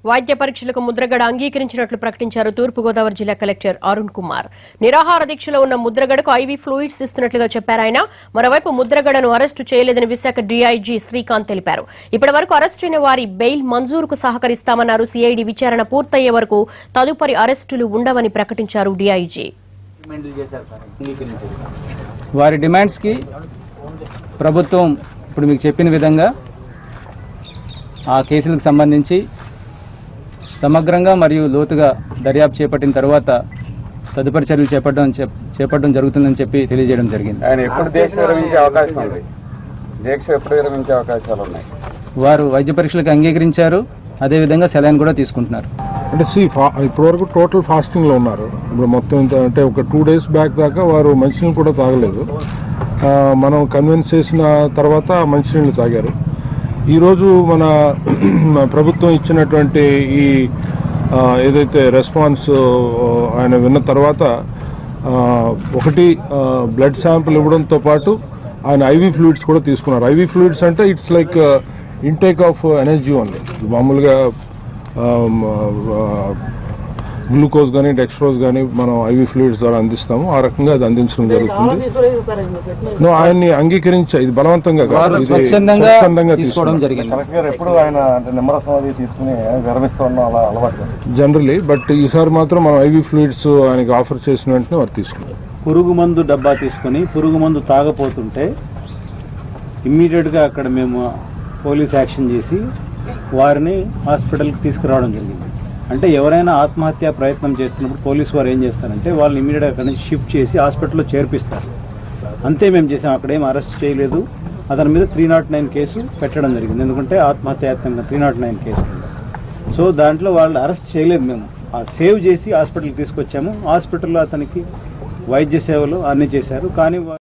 వైద్య పరీక్షలకు ముద్రగడ అంగీకరించినట్లు ప్రకటించారు తూర్పుగోదావరి జిల్లా కలెక్టర్ అరుణ్ కుమార్ నిరాహార దీక్షలో ఉన్న ముద్రగడకు ఐవీ ఫ్లూయిడ్స్ ఇస్తున్నట్లుగా చెప్పారు ఆయన మరోవైపు ముద్రగడను అరెస్టు చేయలేదని విశాఖ డీఐజీ శ్రీకాంత్ తెలిపారు ఇప్పటి వరకు అరెస్టు అయిన వారి బెయిల్ మంజూరుకు సహకరిస్తామన్నారు సిఐడి విచారణ పూర్తయ్యే వరకు తదుపరి అరెస్టులు ఉండవని ప్రకటించారు డీఐజీ వారి డిమాండ్స్కి ప్రభుత్వం ఇప్పుడు మీకు చెప్పిన విధంగా ఆ కేసులకు సంబంధించి సమగ్రంగా మరియు లోతుగా దర్యాప్తు చేపట్టిన తర్వాత తదుపరి చర్యలు చేపట్టడం చెప్- చేపట్టడం జరుగుతుందని చెప్పి తెలియజేయడం జరిగింది ఆయన ఎప్పుడు దీక్ష విరమించే అవకాశం ఉంది దీక్ష ఎప్పుడు విరమించే అవకాశాలు ఉన్నాయి వారు వైద్య పరీక్షలకు అంగీకరించారు అదేవిధంగా సెలైన్ కూడా తీసుకుంటున్నారు అంటే సి ఫా ఇప్పటివరకు టోటల్ ఫాస్టింగ్లో ఉన్నారు ఇప్పుడు మొత్తం ఇంత అంటే ఒక టూ డేస్ బ్యాక్ దాకా వారు మంచినీళ్ళు కూడా తాగలేదు ఆ, మనం కన్విన్స్ చేసిన తర్వాత మంచినీళ్ళు తాగారు ఈరోజు మన మన ప్రభుత్వం ఇచ్చినటువంటి ఈ ఆ, ఏదైతే రెస్పాన్స్ ఆయన విన్న తర్వాత ఆ, ఒకటి బ్లడ్ శాంపిల్ ఇవ్వడంతో పాటు ఆయన ఐవీ ఫ్లూయిడ్స్ కూడా తీసుకున్నారు ఐవీ ఫ్లూయిడ్స్ అంటే it's like intake of energy only మామూలుగా గ్లూకోజ్ కానీ డెక్స్ట్రోజ్ కానీ మనం ఐవీ ఫ్లూయిడ్స్ ద్వారా అందిస్తాము ఆ రకంగా అది అందించడం జరుగుతుంది No, ఆయన్ని అంగీకరించా ఇది బలవంతంగా కాదు. వారు ఇది స్వచ్ఛందంగా స్వచ్ఛందంగా తీసుకోవడం తీసుకున్నారు. జరిగింది కలెక్టర్ గారు ఎప్పుడు ఆయన అంటే నిమ్మరసం అది తీసుకుని విరమిస్తున్న అలా అలవాటు జనరలీ బట్ ఈసారి మాత్రం మనం ఐవీ ఫ్లూయిడ్స్ ఆయనకి ఆఫర్ చేసిన వెంటనే వారు తీసుకున్నారు పురుగు మందు డబ్బా తీసుకొని పురుగు మందు తాగపోతుంటే ఇమ్మీడియట్గా అక్కడ మేము పోలీస్ యాక్షన్ చేసి వారిని హాస్పిటల్కి తీసుకురావడం జరిగింది అంటే ఎవరైనా ఆత్మహత్య ప్రయత్నం చేస్తున్నప్పుడు పోలీసు వారు ఏం చేస్తారంటే వాళ్ళని ఇమ్మీడియట్గా అక్కడ నుంచి షిఫ్ట్ చేసి హాస్పిటల్లో చేర్పిస్తారు అంతే మేము చేసాం అక్కడ ఏం అరెస్ట్ చేయలేదు అతని మీద త్రీ నాట్ నైన్ కేసు పెట్టడం జరిగింది ఎందుకంటే ఆత్మహత్యాత్మకంగా త్రీ నాట్ నైన్ కేసు కింద. సో దాంట్లో వాళ్ళు అరెస్ట్ చేయలేదు మేము ఆ సేవ్ చేసి హాస్పిటల్కి తీసుకొచ్చాము హాస్పిటల్లో అతనికి వైద్య సేవలు అన్ని చేశారు కానీ వా-